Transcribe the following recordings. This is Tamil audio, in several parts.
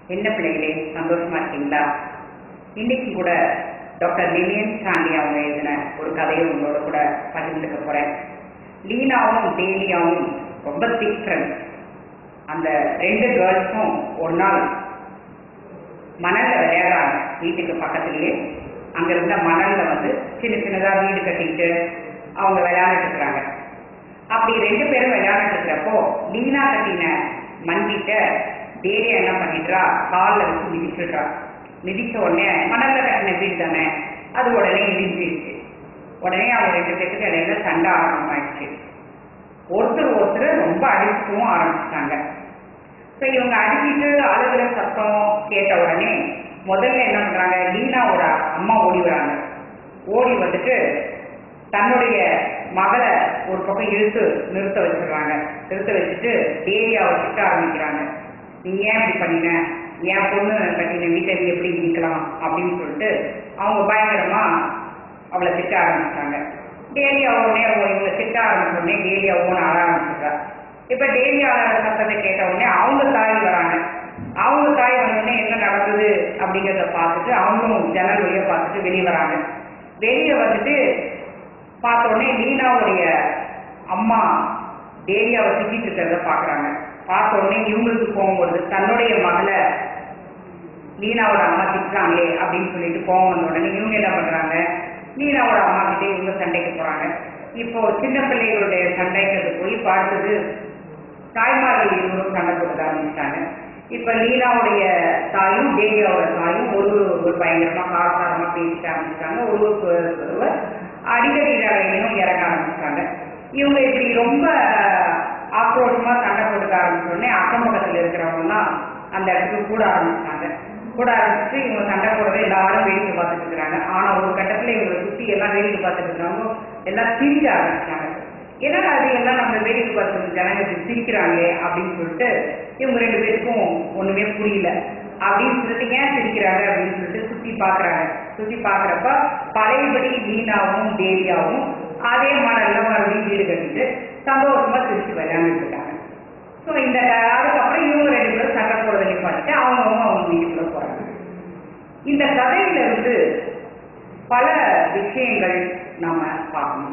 என்ன பிள்ளைகளே சந்தோஷமா இருக்கீங்களா இன்னைக்கு கூட டாக்டர் லிலியன் சாண்டி அவங்க எழுதின ஒரு கதையை உங்களோட கூட பகிர்ந்துக்க போறேன் லீனாவும் டேலியாவும் ரொம்ப திக் ஃப்ரெண்ட்ஸ் அந்த ரெண்டு கேர்ள்ஸும் ஒரு நாள் மணல்ல விளையாடுறாங்க வீட்டுக்கு பக்கத்துலயே அங்க இருந்த மணல்ல வந்து சின்ன சின்னதா வீடு கட்டிட்டு அவங்க விளையாண்டுட்டு இருக்கிறாங்க அப்படி ரெண்டு பேரும் விளையாண்டுட்டு இருக்கிறப்போ லீனா கட்டின மண்கிட்ட டேலியா என்ன பண்ணிடுறா காலில் வச்சு மிதிச்சுடுறா மிதிச்ச உடனே மணல்ல கட்டின வீடு தானே அது உடனே இடிஞ்சிருச்சு உடனே அவங்க ரெண்டு பேருக்கு இடையில சண்டை ஆரம்பமாயிடுச்சு ஒருத்தர் ஒருத்தர் ரொம்ப அடிச்சுக்கவும் ஆரம்பிச்சிட்டாங்க ஸோ இவங்க அடிச்சிட்டு அழுகுற சத்தம் கேட்ட உடனே முதல்ல என்ன பண்றாங்க லீனாவோட அம்மா ஓடி வராங்க ஓடி வந்துட்டு தன்னுடைய மகளை ஒரு பக்கம் இழுத்து நிறுத்த வச்சிடுறாங்க நிறுத்த வச்சுட்டு தேவியாவை திட்ட ஆரம்பிக்கிறாங்க நீ ஏன் இப்படி பண்ணின என் பொண்ணு கட்டின வீட்டை நீ எப்படி நிற்கலாம் அப்படின்னு சொல்லிட்டு அவங்க பயங்கரமா அவளை திட்ட ஆரம்பிச்சாங்க டேலியா உடனே அவங்க இவங்க திட்ட ஆரம்பிச்ச உடனே டேலியா ஓன ஆட ஆரம்பிச்சிட்டா இப்ப டேலியா ஆடுற சத்தத்தை கேட்ட உடனே அவங்க தாய் வராங்க அவங்க தாய் வந்த உடனே என்ன நடக்குது அப்படிங்கிறத பார்த்துட்டு அவங்களும் ஜன்னல் வழியா பார்த்துட்டு வெளியே வராங்க வெளியே வந்துட்டு பார்த்த உடனே லீனாவுடைய அம்மா டேலியாவை திட்டிட்டு இருக்கிறத பாக்குறாங்க பார்த்த உடனே இவங்களுக்கு கோவம் வருது தன்னுடைய மகளை லீனாவோட அம்மா திட்டுறாங்களே அப்படின்னு சொல்லிட்டு கோவம் வந்த உடனே இவங்க என்ன பண்றாங்க லீனாவோட அம்மா கிட்டே இவங்க சண்டைக்கு போறாங்க இப்போ சின்ன பிள்ளைகளுடைய சண்டைங்கிறது போய் பார்த்தது தாய்மார்கள் இருவரும் சண்டை போட்டு ஆரம்பிச்சிட்டாங்க இப்ப லீலாவுடைய தாயும் தேவியாவோட தாயும் ஒரு ஒரு பயங்கரமா காரசாரமா பேசிட்டு ஆரம்பிச்சிட்டாங்க ஒருவருக்கு ஒருவர் அடிக்கடி இறங்கியும் இறங்க ஆரம்பிச்சிட்டாங்க இவங்க இப்படி ரொம்ப ஆக்ரோஷமா சண்டை போட்டுக்க ஆரம்பிச்ச உடனே அக்கம் பக்கத்துல இருக்கிறவங்கலாம் அந்த இடத்துக்கு கூட ஆரம்பிச்சிட்டாங்க கூட ஆரம்பிச்சுட்டு இவங்க சண்டை போடுறதை எல்லாரும் வேடிக்கை பார்த்துட்டு இருக்கிறாங்க ஆனா ஒரு கட்டத்துல இவங்களை சுத்தி எல்லாம் வேடிக்கை பார்த்துட்டு இருக்கிறவங்க எல்லாம் சிரிக்க ஆரம்பிச்சிட்டாங்க ஏன்னா அது எல்லாம் நம்ம வேடிக்கை பார்த்து ஜனங்க சிரிக்கிறாங்க அப்படின்னு சொல்லிட்டு இவங்க ரெண்டு பேருக்கும் ஒண்ணுமே புரியல அப்படின்னு சொல்லிட்டு ஏன் சிரிக்கிறாங்க அப்படின்னு சொல்லிட்டு சுத்தி பாக்குறாங்க சுத்தி பாக்குறப்ப பழையபடி மீனாவும் தேவியாவும் அதே மணல்ல மறுபடியும் வீடு கட்டிட்டு சந்தோஷமா சிரிச்சு விளையாண்டுட்டு இருக்காங்க ஸோ இந்த அதுக்கப்புறம் இவங்க ரெண்டு பேரும் சண்டை போடுறதை நிப்பாட்டு அவங்கவுங்க அவங்க வீட்டுக்குள்ள போறாங்க இந்த கதையில இருந்து பல விஷயங்கள் நாம பார்க்கணும்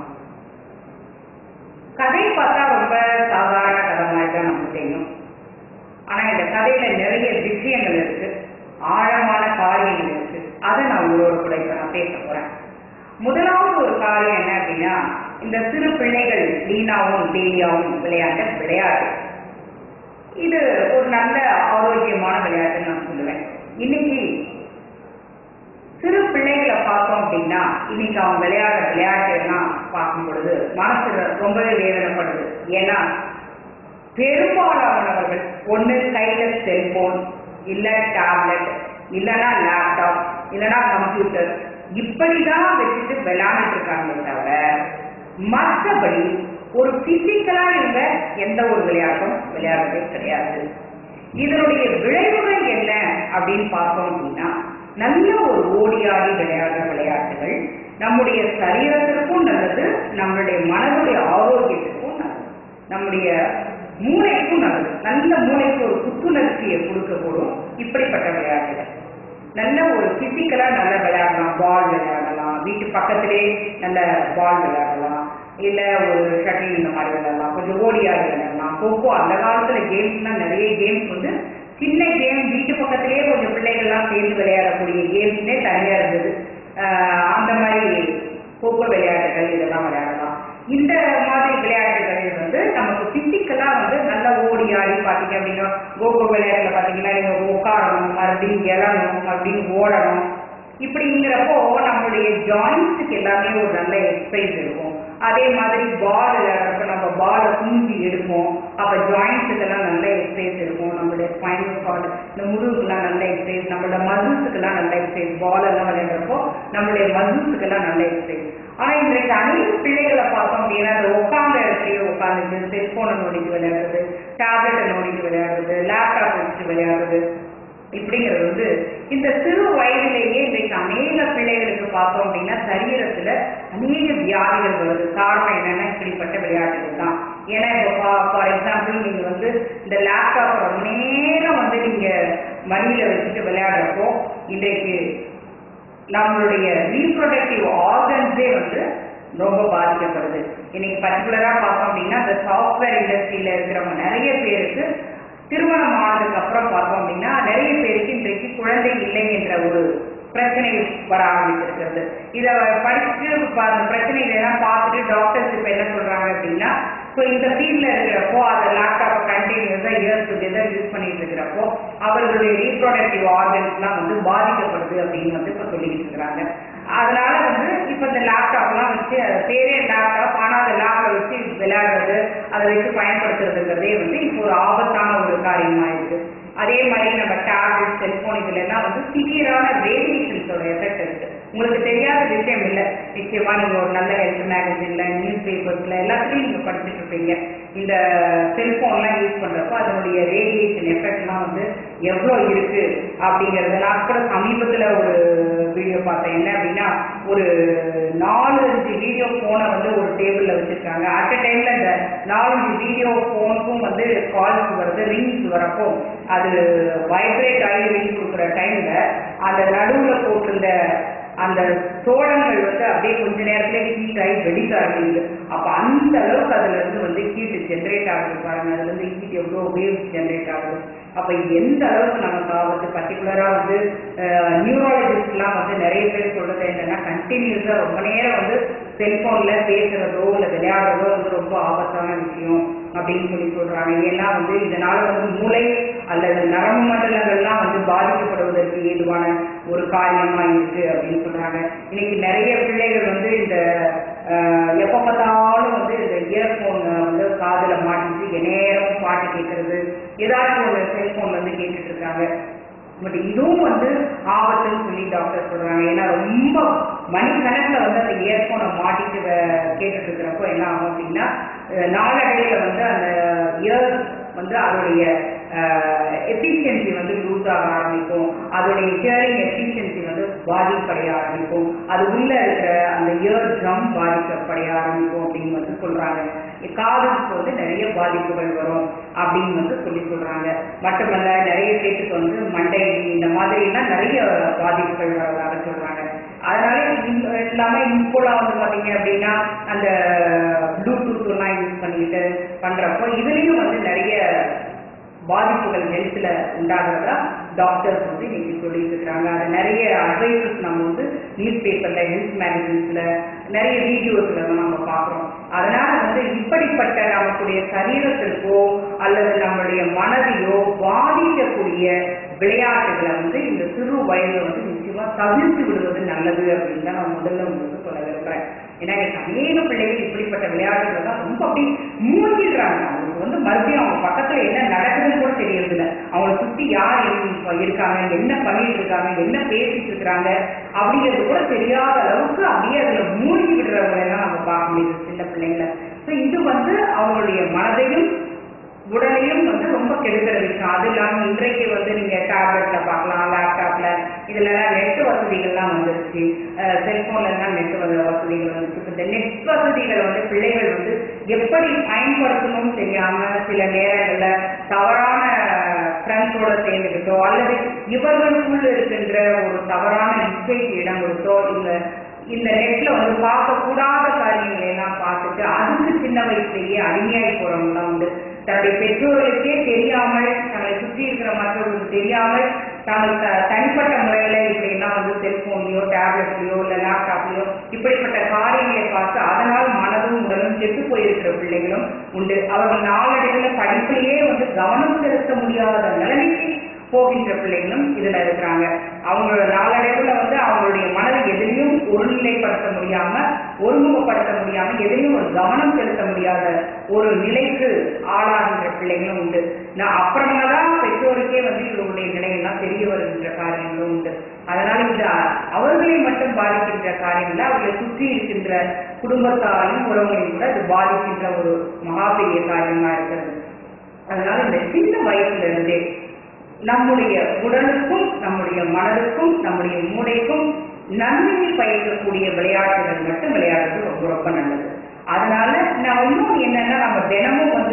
கதை பார்த்தா ரொம்ப சாதாரண கதை மாதிரி தான் நமக்கு தெரியும் ஆனா இந்த கதையில நிறைய விஷயங்கள் இருக்கு ஆழமான காரியங்கள் இருக்கு அதை நான் உங்களோட கூட இப்ப நான் பேச போறேன் முதலாவது ஒரு காரியம் என்ன அப்படின்னா இந்த சிறு பிள்ளைகள் லீனாவும் டேலியாவும் விளையாண்ட விளையாட்டு இது ஒரு நல்ல ஆரோக்கியமான விளையாட்டுன்னு நான் சொல்லுவேன் இன்னைக்கு சிறு பிள்ளைகளை பார்த்தோம் அப்படின்னா இன்னைக்கு அவங்க விளையாடுற விளையாட்டு எல்லாம் பார்க்கும் பொழுது மனசு ரொம்பவே வேதனைப்படுது ஏன்னா பெரும்பாலானவர்கள் ஒண்ணு கையில செல்போன் இல்ல டேப்லெட் இல்லைன்னா லேப்டாப் இல்லைன்னா கம்ப்யூட்டர் இப்படிதான் வச்சுட்டு விளையாண்டுட்டு இருக்காங்களே தவிர மற்றபடி ஒரு பிசிக்கலா இவங்க எந்த ஒரு விளையாட்டும் விளையாடுறதே கிடையாது இதனுடைய விளைவுகள் என்ன அப்படின்னு பார்த்தோம் அப்படின்னா நல்ல ஒரு ஓடியாடி விளையாடுற விளையாட்டுகள் நம்முடைய சரீரத்திற்கும் நல்லது நம்மளுடைய மனதுடைய ஆரோக்கியத்திற்கும் நல்லது நம்முடைய மூளைக்கும் நல்லது நல்ல மூளைக்கு ஒரு புத்துணர்ச்சியை கொடுக்கக்கூடும் இப்படிப்பட்ட விளையாட்டுகள் நல்ல ஒரு பிசிக்கலா நல்ல விளையாடலாம் பால் விளையாடலாம் வீட்டு பக்கத்திலே நல்ல பால் விளையாடலாம் இல்ல ஒரு ஷட்டில் இந்த மாதிரி விளையாடலாம் கொஞ்சம் ஓடியாடி விளையாடலாம் கோகோ அந்த காலத்துல கேம்ஸ்லாம் நிறைய கேம்ஸ் வந்து சின்ன கேம் வீட்டு பக்கத்திலேயே கொஞ்சம் பிள்ளைகள்லாம் சேர்ந்து விளையாடக்கூடிய கேம்ஸ்னே தனியா இருந்தது அந்த மாதிரி கோகோ விளையாட்டுகள் இதெல்லாம் விளையாடலாம் இந்த மாதிரி விளையாட்டுகள் வந்து நமக்கு பிசிக்கலா வந்து நல்லா ஓடி ஆடி பாத்தீங்க அப்படின்னா கோகோ விளையாட்டுல பாத்தீங்கன்னா நீங்க உட்காரணும் மறுபடியும் எழணும் மறுபடியும் ஓடணும் இப்படிங்கிறப்போ நம்மளுடைய ஜாயிண்ட்ஸுக்கு எல்லாமே ஒரு நல்ல எக்ஸசைஸ் இருக்கும் அதே மாதிரி பால் விளையாடுறப்ப நம்ம பாலை குஞ்சு எடுப்போம் அப்ப ஜாயிண்ட்ஸுக்கெல்லாம் நல்ல எக்ஸசைஸ் இருக்கும் நம்மளுடைய ஸ்பைனல் கார்டு இந்த முதுகுக்கெல்லாம் நல்ல எக்ஸசைஸ் நம்மளோட மசில்ஸுக்கெல்லாம் நல்ல எக்ஸசைஸ் பால் எல்லாம் விளையாடுறப்போ நம்மளுடைய மசில்ஸுக்கெல்லாம் நல்ல எக்ஸசைஸ் ஆனா இன்றைக்கு அனைத்து பிள்ளைகளை பார்த்தோம் அப்படின்னா அந்த உட்கார்ந்த இடத்துலயே உட்காந்துட்டு செல்போனை நோண்டிட்டு விளையாடுறது டேப்லெட்டை நோண்டிட்டு விளையாடுறது லேப்டாப் வச்சுட்டு விளையாடுறது இப்படிங்கிறது வந்து இந்த சிறு வயதிலேயே இன்றைக்கு அநேக பிள்ளைகளுக்கு பார்த்தோம் அப்படின்னா சரீரத்துல அநேக வியாதிகள் வருது காரணம் என்னன்னா இப்படிப்பட்ட விளையாட்டுகள் தான் ஏன்னா இப்போ ஃபார் எக்ஸாம்பிள் நீங்க வந்து இந்த லேப்டாப் ரொம்ப நேரம் வந்து நீங்க மடியில வச்சுட்டு விளையாடுறப்போ இன்றைக்கு நம்மளுடைய ரீப்ரொடக்டிவ் ஆர்கன்ஸே வந்து ரொம்ப பாதிக்கப்படுது இன்னைக்கு பர்டிகுலரா பார்த்தோம் அப்படின்னா இந்த சாஃப்ட்வேர் இண்டஸ்ட்ரியில இருக்கிறவங்க நிறைய பேருக்கு திருமணம் ஆனதுக்கு அப்புறம் பார்த்தோம் அப்படின்னா நிறைய பேருக்கு இன்றைக்கு குழந்தை இல்லை என்ற ஒரு பிரச்சனை வர ஆரம்பிச்சிருக்கிறது இதை படிச்சுட்டு ப- அந்த பிரச்சனைகளை எல்லாம் பார்த்துட்டு டாக்டர்ஸ் இப்போ என்ன சொல்றாங்க அப்படின்னா ஸோ இந்த ஃபீல்ட்ல இருக்கிறப்போ அதை லேப்டாப்பை கண்டினியூஸாக இயர்ஸ் டுகெதர் யூஸ் பண்ணிட்டு இருக்கிறப்போ அவர்களுடைய ரீப்ரொடக்டிவ் ஆர்கன்ஸ்லாம் வந்து பாதிக்கப்படுது அப்படின்னு வந்து இப்போ சொல்லிட்டு இருக்கிறாங்க அதனால வந்து இப்போ இந்த லேப்டாப்லாம் வச்சு அது பேரே லேப்டாப் ஆனால் அந்த லேப்ல வச்சு விளையாடுறது அதை வச்சு பயன்படுத்துறதுங்கிறதே வந்து இப்போ ஒரு ஆபத்தான ஒரு காரியமா இருக்கு அதே மாதிரி நம்ம டேப்லெட் செல்போன் இதுல எல்லாம் வந்து சிவியரான ரேடியேஷன்ஸோட எஃபெக்ட் இருக்கு உங்களுக்கு தெரியாத விஷயம் இல்லை நிச்சயமா நீங்க ஒரு நல்ல ஹெல்த் மேகசின்ல நியூஸ் பேப்பர்ஸ்ல எல்லாத்துலயும் நீங்க படிச்சுட்டு இருப்பீங்க இந்த செல்போன்லாம் யூஸ் பண்றப்போ அதனுடைய ரேடியேஷன் எஃபெக்ட்லாம் வந்து எவ்வளோ இருக்கு அப்படிங்கறது நான் கூட சமீபத்துல ஒரு வீடியோ பார்த்தேன் என்ன அப்படின்னா ஒரு நாலு அஞ்சு வீடியோ போனை வந்து ஒரு டேபிள்ல வச்சிருக்காங்க அட் அ டைம்ல இந்த நாலஞ்சு வீடியோ போனுக்கும் வந்து கால்ஸ் வருது ரிங்ஸ் வரப்போ அது வைப்ரேட் ஆகி ரிங் கொடுக்குற டைம்ல அந்த நடுவுல போட்டிருந்த அந்த தோழங்கள் வந்து அப்படியே கொஞ்ச நேரத்திலே ஹீட் ஆகி வெடிக்க ஆரம்பிக்குது அப்ப அந்த அளவுக்கு அதுல இருந்து வந்து ஹீட் ஜென்ரேட் ஆகுது பாருங்க அதுல இருந்து ஹீட் எவ்வளோ வேவ்ஸ் ஜென்ரேட் ஆகுது அப்ப எந்த அளவுக்கு நமக்கு ஆபத்து பர்டிகுலரா வந்து நியூராலஜிஸ்ட்லாம் வந்து நிறைய பேர் சொல்றது என்னன்னா கண்டினியூஸா ரொம்ப நேரம் வந்து செல்போன்ல பேசுறதோ இல்ல விளையாடுறதோ வந்து ரொம்ப ஆபத்தான விஷயம் அப்படின்னு சொல்லி சொல்றாங்க ஏன்னா வந்து இதனால வந்து மூளை அல்லது நரம்பு மண்டலங்கள்லாம் வந்து பாதிக்கப்படுவதற்கு ஏதுவான ஒரு காரியமா இருக்கு அப்படின்னு சொல்றாங்க இன்னைக்கு நிறைய பிள்ளைகள் வந்து இந்த அஹ், எப்ப பார்த்தாலும் வந்து இந்த இயர்போன் வந்து காதுல மாட்டிட்டு நேரம் பாட்டு கேட்கறது ஏதாச்சும் ஒரு செல்போன்ல வந்து கேட்டுட்டு இருக்காங்க பட் இதுவும் வந்து ஆபத்துன்னு சொல்லி டாக்டர் சொல்றாங்க ஏன்னா ரொம்ப மணிக்கணக்கில் வந்து அந்த இயர்போனை மாட்டிட்டு வே- கேட்டுட்டு இருக்கிறப்போ என்ன ஆகும் அப்படின்னா அஹ் நாளடைவுல வந்து அந்த இயர் வந்து அதோடைய எஃபிஷியன்சி வந்து லூஸ் ஆக ஆரம்பிக்கும் அதோடைய ஹியரிங் எஃபிஷியன்சி வந்து பாதிப்படைய ஆரம்பிக்கும் அது உள்ள இருக்கிற அந்த இயர் ட்ரம் பாதிக்கப்படைய ஆரம்பிக்கும் அப்படின்னு வந்து சொல்றாங்க காதுக்கு வந்து நிறைய பாதிப்புகள் வரும் அப்படின்னு வந்து சொல்லி சொல்றாங்க மட்டுமல்ல நிறைய பேருக்கு வந்து மண்டை இந்த மாதிரி எல்லாம் நிறைய பாதிப்புகள் வரதாக சொல்றாங்க அதனால இந்த- இல்லாம இப்போலாம் வந்து பாத்தீங்க அப்படின்னா அந்த ப்ளூடூத் எல்லாம் யூஸ் பண்ணிட்டு பண்றப்போ இதுலயும் வந்து நிறைய பாதிப்புகள் ஹெல்த்ல உண்டாகிறதா டாக்டர்ஸ் வந்து இன்னைக்கு சொல்லிட்டு இருக்காங்க அது நிறைய அட்வைசஸ் நம்ம வந்து நியூஸ் பேப்பர்ல ஹெல்த் மேகசின்ஸ்ல நிறைய வீடியோஸ்ல நம்ம பார்க்குறோம் அதனால வந்து இப்படிப்பட்ட நம்மளுடைய சரீரத்திற்கோ அல்லது நம்மளுடைய மனதையோ பாதிக்கக்கூடிய விளையாட்டுகளை வந்து இந்த சிறு வயதுல வந்து நிச்சயமா தவிர்த்து விடுவது நல்லது அப்படின்னு தான் நான் முதல்ல உங்களுக்கு சொல்ல விரும்புறேன் ஏன்னா எனக்கு அநேக பிள்ளைகள் இப்படிப்பட்ட விளையாட்டுகளை தான் ரொம்ப அப்படி மூழ்கிடுறாங்க அவங்களுக்கு வந்து மறுபடியும் அவங்க பக்கத்துல என்ன நடக்குதுன்னு கூட தெரியறதில்ல அவங்களை சுத்தி யார் இரு- இருக்காங்க என்ன பண்ணிட்டு இருக்காங்க என்ன பேசிட்டு இருக்காங்க அப்படிங்கிறது கூட தெரியாத அளவுக்கு அப்படியே அதுல மூழ்கி விடுறவங்களை எல்லாம் நம்ம பார்க்க முடியுது சின்ன பிள்ளைங்கள ஸோ இது வந்து அவங்களுடைய மனதையும் உடலையும் வந்து ரொம்ப கெடுக்கிற விஷயம் அது இல்லாம இன்றைக்கு வந்து நீங்க டேப்லெட்ல பார்க்கலாம் லேப்டாப்ல இதுல எல்லாம் நெட் வசதிகள்லாம் வந்துருச்சு செல்போன்ல எல்லாம் நெட் வசதிகள் வந்துருச்சு இப்ப இந்த நெட் வசதிகளை வந்து பிள்ளைகள் வந்து எப்படி பயன்படுத்தணும்னு தெரியாம சில நேரங்கள்ல தவறான ஃப்ரெண்ட்ஸோட சேர்ந்துக்கிட்டோ அல்லது இவர்களுக்குள்ள இருக்கின்ற ஒரு தவறான இசைக்கு இடம் கொடுத்தோ இல்ல இந்த நெட்ல வந்து பார்க்க கூடாத காரியங்களை எல்லாம் பார்த்துட்டு அதுக்கு சின்ன வயசுலயே அடிமையாகி போறவங்கலாம் உண்டு தன்னுடைய பெற்றோர்களுக்கே தெரியாமல் தங்களை சுற்றி இருக்கிற மற்றவர்களுக்கு தெரியாமல் தாங்கள் த- தனிப்பட்ட முறையில இப்படிலாம் வந்து செல்போன்லயோ டேப்லெட்லயோ இல்ல லேப்டாப்லயோ இப்படிப்பட்ட காரியங்களை பார்த்து அதனால் மனதும் உடலும் கெட்டு போயிருக்கிற பிள்ளைகளும் உண்டு அவர்கள் நாளடைவில் படிப்பிலேயே வந்து கவனம் செலுத்த முடியாத நிலைமைக்கு போகின்ற பிள்ளைகளும் இதுல இருக்கிறாங்க அவங்களோட நாளடைவுல வந்து அவங்களுடைய மனதை எதிலையும் ஒருநிலைப்படுத்த முடியாம ஒருமுகப்படுத்த முடியாம எதிலையும் ஒரு கவனம் செலுத்த முடியாத ஒரு நிலைக்கு ஆளாகின்ற பிள்ளைகளும் உண்டு நான் அப்புறமா தான் பெற்றோருக்கே வந்து இவருடைய நிலையெல்லாம் தெரிய வருகின்ற காரியங்களும் உண்டு அதனால இது அ- அவர்களை மட்டும் பாதிக்கின்ற காரியம் இல்லை அவர்களை சுற்றி இருக்கின்ற குடும்பத்தாரையும் உறவுகளையும் கூட இது பாதிக்கின்ற ஒரு மகா பெரிய காரியமா இருக்கிறது அதனால இந்த சின்ன வயசுல இருந்தே நம்முடைய உடலுக்கும் நம்முடைய மனதுக்கும் நம்முடைய மூளைக்கும் நன்மை பயக்கக்கூடிய விளையாட்டுகள் மட்டும் விளையாடுறது ரொம்ப ரொம்ப நல்லது அதனால நான் இன்னும் என்னன்னா நம்ம தினமும் வந்து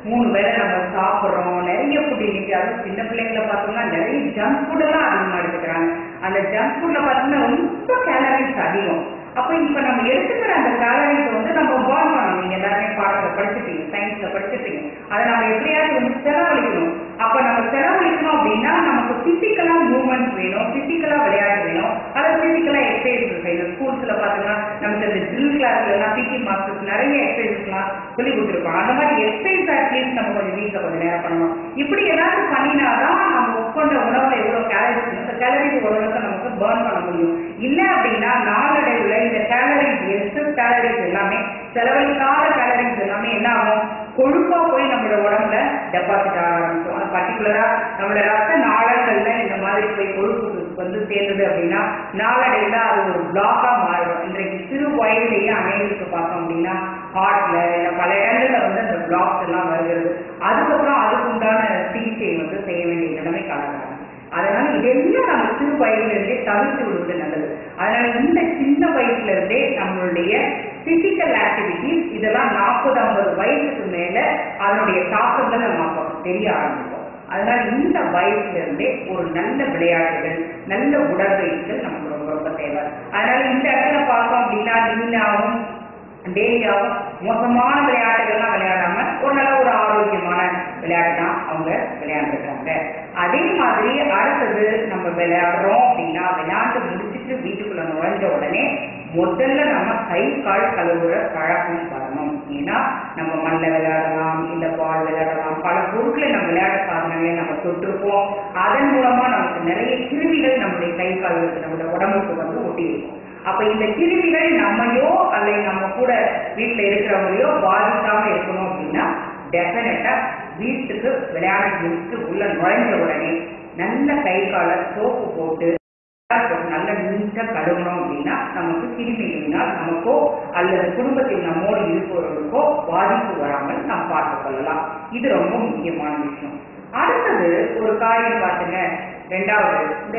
மூணு வேளை நம்ம சாப்பிட்றோம் நிறைய ஃபுட் இன்னைக்கு அதுவும் சின்ன பிள்ளைங்களை பார்த்தோம்னா நிறைய ஜங்க் ஃபுட் எல்லாம் அதிகமாக எடுத்துக்கிறாங்க அந்த ஜங்க் ஃபுட்ல பார்த்தோம்னா ரொம்ப கேலரிஸ் அதிகம் அப்போ இப்போ நம்ம எடுத்துக்கிற அந்த கேலரிஸ் வந்து நம்ம பேர்ன் பண்ணணும் நீங்க எல்லாருமே பாடத்தில் படிச்சிருப்பீங்க சயின்ஸ்ல படிச்சிருப்பீங்க அதை நம்ம எப்படியாவது வந்து செலவழிக்கணும் அப்போ நம்ம செலவழிக்கணும் அப்படின்னா நமக்கு பிசிக்கலா மூவ்மெண்ட் வேணும் பிசிக்கலா விளையாட்டு வேணும் அதை பிசிக்கலா எக்ஸசைஸ் செய்யணும் ஸ்கூல்ஸ்ல பார்த்தீங்கன்னா நமக்கு இந்த ட்ரில் கிளாஸ்ல எல்லாம் பிடி மாஸ்டர்ஸ் நிறைய எக்ஸசைஸ்லாம் சொல்லி கொடுத்துருப்பாங்க அந்த மாதிரி எக்ஸசைஸ் அட்லீஸ்ட் நம்ம கொஞ்சம் வீட்டில் கொஞ்சம் நேரம் பண்ணணும் இப்படி ஏதாவது பண்ணினாதான் நம்ம உட்கொண்ட உணவுல எவ்வளவு கேலரிஸ் இந்த கேலரிஸ் ஓரளவுக்கு நமக்கு பேர்ன் பண்ண முடியும் இல்ல அப்படின்னா நாளடைவுல இந்த கேலரிஸ் எக்ஸஸ் கேலரிஸ் எல்லாமே செலவழிக்காத கேலரிஸ் எல்லாமே என்ன ஆகும் கொழுப்பா போய் நம்மளோட உடம்புல டெபாசிட் ஆக ஆரம்பிக்கும் அது பர்டிகுலரா நம்மளோட ரத்த நாளங்கள்ல இந்த மாதிரி போய் கொழுப்பு வந்து சேர்ந்தது அப்படின்னா நாளடைவுல அது ஒரு பிளாக்கா மாறிடும் இன்றைக்கு சிறு வயதிலேயே அநேகருக்கு பார்த்தோம் அப்படின்னா ஹார்ட்ல இல்ல பல இடங்கள்ல வந்து அந்த பிளாக்ஸ் எல்லாம் வருகிறது அதுக்கப்புறம் அதுக்கு உண்டான சிகிச்சை வந்து செய்ய வேண்டிய நிலைமை கலக்கிறாங்க அதனால இதெல்லாம் நம்ம சிறு வயதுல இருந்தே தவிர்த்து விடுவது நல்லது அதனால இந்த சின்ன வயசுல இருந்தே நம்மளுடைய பிசிக்கல் ஆக்டிவிட்டிஸ் இதெல்லாம் நாற்பது ஐம்பது வயசுக்கு மேல அதனுடைய தாக்கங்களை நம்ம அப்ப தெரிய ஆரம்பிப்போம் அதனால இந்த வயசுல இருந்தே ஒரு நல்ல விளையாட்டுகள் நல்ல உடற்பயிற்சிகள் நமக்கு ரொம்ப ரொம்ப தேவை அதனால இந்த இடத்துல பார்த்தோம் அப்படின்னா லீனாவும் டெய்லியாவும் மோசமான விளையாட்டுகள்லாம் விளையாடாம ஒரு நல்ல ஒரு ஆரோக்கியமான விளையாட்டு தான் அவங்க விளையாண்டுருக்காங்க அதே மாதிரி அடுத்தது நம்ம விளையாடுறோம் அப்படின்னா விளையாண்டு முடிச்சுட்டு வீட்டுக்குள்ள நுழைஞ்ச உடனே முதல்ல நம்ம கை கால் கழுவுற பழக்கம் வரணும் ஏன்னா நம்ம மண்ணில் விளையாடலாம் இல்ல பால் விளையாடலாம் பல பொருட்களை நம்ம விளையாட சாதனங்களை நம்ம தொட்டிருப்போம் அதன் மூலமா நமக்கு நிறைய கிருமிகள் நம்முடைய கை கால்களுக்கு நம்முடைய உடம்புக்கு வந்து ஒட்டி இருக்கும் அப்ப இந்த கிருமிகள் நம்மையோ அல்லது நம்ம கூட வீட்டுல இருக்கிறவங்களையோ பாதிக்காம இருக்கணும் அப்படின்னா டெஃபினட்டா வீட்டுக்கு விளையாட முடிச்சு உள்ள நுழைஞ்ச உடனே நல்ல கை காலை சோப்பு போட்டு நல்ல நீட்டா கழுவணும் அப்படின்னா நமக்கு கிருமிகளினால் நமக்கோ அல்லது குடும்பத்தில் நம்மோடு இருப்பவர்களுக்கோ பாதிப்பு வராமல் நாம் பார்த்துக் கொள்ளலாம் இது ரொம்ப முக்கியமான விஷயம் அடுத்தது ஒரு காரியம் பாத்துங்க ரெண்டாவது இந்த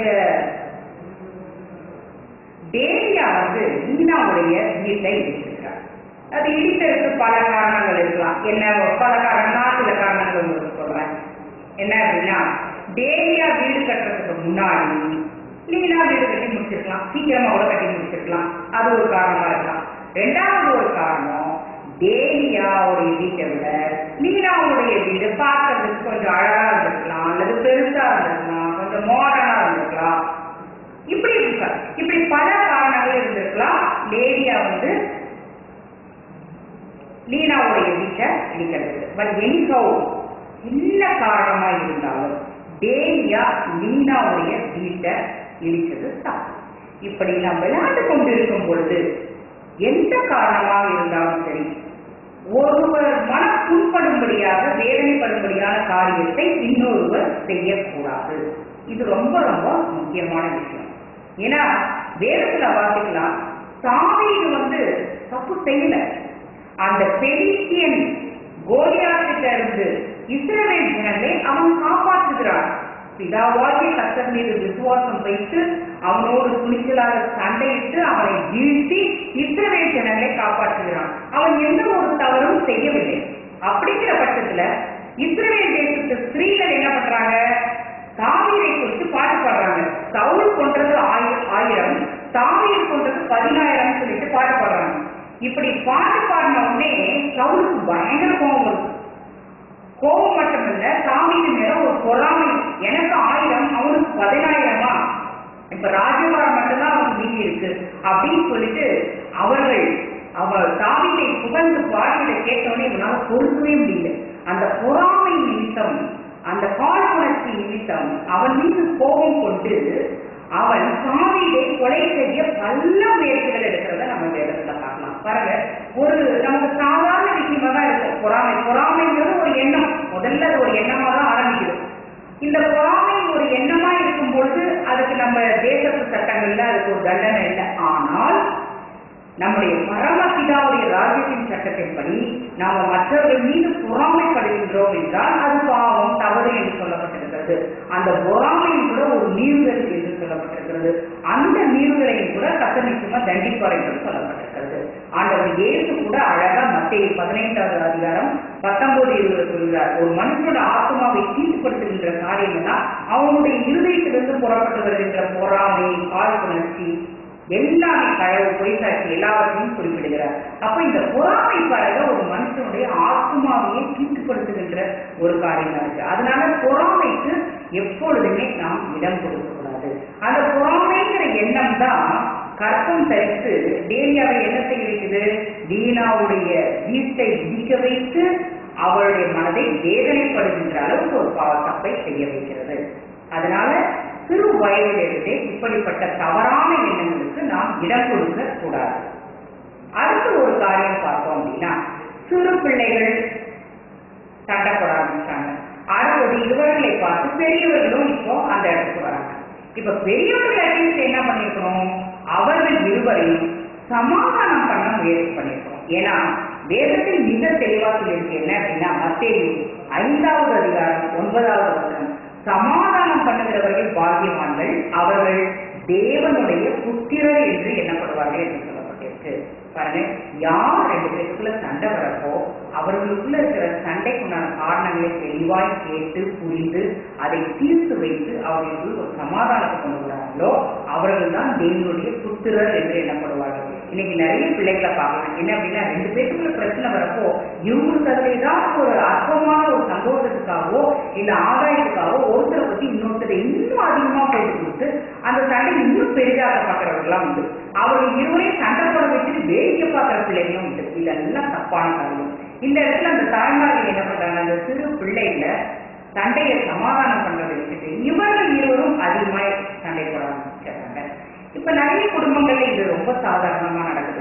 டேலியா வந்து லீனாவுடைய வீட்டை இடிச்சிருக்கிறார் அது இடித்ததுக்கு பல காரணங்கள் இருக்கலாம் என்ன பல காரணம் நான் சில காரணங்கள் உங்களுக்கு சொல்றேன் என்ன அப்படின்னா டேலியா வீடு கட்டுறதுக்கு முன்னாடி லீனா வீடு கட்டி முடிச்சிருக்கலாம் சீக்கிரமா கூட கட்டி முடிச்சிருக்கலாம் அது ஒரு காரணமா இருக்கலாம் ரெண்டாவது ஒரு காரணம் டேலியாவுடைய வீட்டை விட லீனாவுடைய வீடு பார்க்கறதுக்கு கொஞ்சம் அழகா இருந்திருக்கலாம் அல்லது பெருசா இருந்திருக்கலாம் கொஞ்சம் மாடர்னா இருந்திருக்கலாம் இப்படி இருக்க இப்படி பல காரணங்கள் இருந்திருக்கலாம் லேடியா வந்து லீனாவுடைய வீட்டை இடிக்கிறது பட் எனிகோ என்ன காரணமா இருந்தாலும் டேலியா லீனாவுடைய வீட்டை இடிச்சது தப்பு இப்படி நாம் விளையாண்டு கொண்டிருக்கும் பொழுது எந்த காரணமாக இருந்தாலும் சரி ஒருவர் மன புண்படும்படியாக வேதனைப்படும்படியான காரியத்தை இன்னொருவர் செய்யக்கூடாது இது ரொம்ப ரொம்ப முக்கியமான விஷயம் ஏன்னா வேதத்துல வாசிக்கலாம் தாவீது வந்து தப்பு செய்யல அந்த பெலிஸ்தியன் கோலியாத்திட்ட இருந்து இஸ்ரவேல் ஜனங்களை அவன் காப்பாற்றுகிறான் பிதாவாகிய கத்தர் மீது விசுவாசம் வைத்து அவனோடு துணிச்சலாக சண்டையிட்டு அவனை வீழ்த்தி இஸ்ரவேல் ஜனங்களை காப்பாற்றுகிறான் அவன் எந்த ஒரு தவறும் செய்யவில்லை அப்படிங்கிற பட்சத்துல இஸ்ரவேல் தேசத்து ஸ்திரீகள் என்ன பண்றாங்க தாவீரை குறித்து பாட்டு பாடுறாங்க சவுல் கொன்றது ஆயிரம் ஆயிரம் தாவீர் கொன்றது பதினாயிரம் சொல்லிட்டு பாட்டு பாடுறாங்க இப்படி பாட்டு பாடின உடனே சவுலுக்கு பயங்கர கோபம் வருது கோபம் மட்டுமல்ல தாவீது மேல ஒரு பொறாமை எனக்கு ஆயிரம் அவனுக்கு பதினாயிரமா இப்ப ராஜபாரம் மட்டும்தான் அவனுக்கு மீதி இருக்கு அப்படின்னு சொல்லிட்டு அவர்கள் அவர் தாவியை புகழ்ந்து பாடியதை கேட்டவனே இவனால பொறுக்கவே முடியல அந்த பொறாமை நிமித்தம் அந்த காழ்ப்புணர்ச்சி நிமித்தம் அவன் மீது கோபம் கொண்டு அவன் தாவீதை கொலை செய்ய பல முயற்சிகள் எடுக்கிறத நம்ம வேதத்துல பார்க்கலாம் பாருங்க ஒரு நமக்கு சாதாரண விஷயமா தான் இருக்கும் பொறாமை பொறாமைங்கிறது ஒரு எண்ணம் முதல்ல அது ஒரு எண்ணமா தான் ஆரம்பிக்குது இந்த பொறாமை ஒரு எண்ணமா இருக்கும் பொழுது அதுக்கு நம்ம தேசத்து சட்டங்கள்ல அதுக்கு ஒரு தண்டனை இல்லை ஆனால் நம்முடைய பரமபிதாவுடைய ராஜ்யத்தின் சட்டத்தின்படி நாம மற்றவர்கள் மீது பொறாமைப்படுகின்றோம் என்றால் அது பாவம் தவறு என்று சொல்லப்பட்டிருக்கிறது அந்த பொறாமையின் கூட ஒரு மீறுதல் என்று சொல்லப்பட்டிருக்கிறது சொல்லப்பட்டிருக்கிறது அந்த மீறுதலையும் கூட கத்தர் நிச்சயமா தண்டிப்பார் என்று சொல்லப்பட்டிருக்கிறது ஆண்டவர் இயேசு கூட அழகா மத்திய பதினைந்தாவது அதிகாரம் பத்தொன்பது இருபது சொல்கிறார் ஒரு மனுஷனோட ஆத்மாவை தீட்டுப்படுத்துகின்ற காரியம் எல்லாம் அவனுடைய இருதயத்திலிருந்து புறப்பட்டு வருகின்ற பொறாமை காழ்ப்புணர்ச்சி எல்லாமே களவு பொய்சாட்சி எல்லாவற்றையும் குறிப்பிடுகிறார் அப்ப இந்த பொறாமை பழக ஒரு மனுஷனுடைய ஆத்மாவையே தீட்டுப்படுத்துகின்ற ஒரு காரியமா இருக்கு அதனால பொறாமைக்கு எப்பொழுதுமே நாம் இடம் கொடுக்க கூடாது அந்த பொறாமைங்கிற எண்ணம் தான் கற்பம் தரித்து டேலியாவை என்ன செய்ய வைக்குது தீனாவுடைய வீட்டை இடிக்க வைத்து அவளுடைய மனதை வேதனைப்படுகின்ற அளவுக்கு ஒரு பாவத்தப்பை செய்ய வைக்கிறது அதனால சிறு வயதிலிருந்தே இப்படிப்பட்ட தவறான எண்ணங்களுக்கு நாம் இடம் கொடுக்க கூடாது அடுத்து ஒரு காரியம் பார்த்தோம் அப்படின்னா சிறு பிள்ளைகள் சண்டை போட ஆரம்பிச்சாங்க அடுத்தது இவர்களை பார்த்து பெரியவர்களும் இப்போ அந்த இடத்துக்கு வராங்க இப்ப பெரியவர்கள் அட்லீஸ்ட் என்ன பண்ணிருக்கணும் அவர்கள் இருவரையும் சமாதானம் பண்ண முயற்சி பண்ணிருக்கணும் ஏன்னா வேதத்தில் மிக தெளிவா சொல்லியிருக்கு என்ன அப்படின்னா மத்தேயு ஐந்தாவது அதிகாரம் ஒன்பதாவது வசனம் சமாதானம் பண்ணுகிறவர்கள் பாக்கியவான்கள் அவர்கள் தேவனுடைய புத்திரர் என்று எண்ணப்படுவார்கள் என்று சொல்லப்பட்டிருக்கு பாருங்க யார் ரெண்டு பேருக்குள்ள சண்டை வரப்போ அவர்களுக்குள்ள இருக்கிற சண்டைக்குண்டான காரணங்களை தெளிவாய் கேட்டு புரிந்து அதை தீர்த்து வைத்து அவர்களுக்கு ஒரு சமாதானத்தை கொண்டு வராங்களோ அவர்கள் தான் தேவனுடைய புத்திரர் என்று எண்ணப்படுவார்கள் இன்னைக்கு நிறைய பிள்ளைகளை பார்க்கலாம் என்ன அப்படின்னா ரெண்டு பேருக்குள்ள பிரச்சனை வரப்போ இவங்களுக்கு அதுல ஏதாவது ஒரு அற்பமான ஒரு சந்தோஷத்துக்காகவோ இல்ல ஆதாயத்துக்காகவோ ஒருத்தரை பத்தி இன்னொருத்தரை இன்னும் அதிகமா போட்டு கொடுத்து அந்த சண்டை இன்னும் பெரிதாக பார்க்கறவர்கள்லாம் உண்டு அவர்கள் இருவரையும் சண்டை போட வச்சுட்டு வேடிக்கை பார்க்குற பிள்ளைகளும் உண்டு இதெல்லாம் தப்பான காரியம் இந்த இடத்துல அந்த தாய்மார்கள் என்ன பண்றாங்க அந்த சிறு பிள்ளைகளை சண்டையை சமாதானம் பண்றதை வச்சுட்டு இவர்கள் இருவரும் அதிகமாய் சண்டை போட ஆரம்பிச்சிடுறாங்க இப்ப நிறைய குடும்பங்கள்ல இது ரொம்ப சாதாரணமா நடக்குது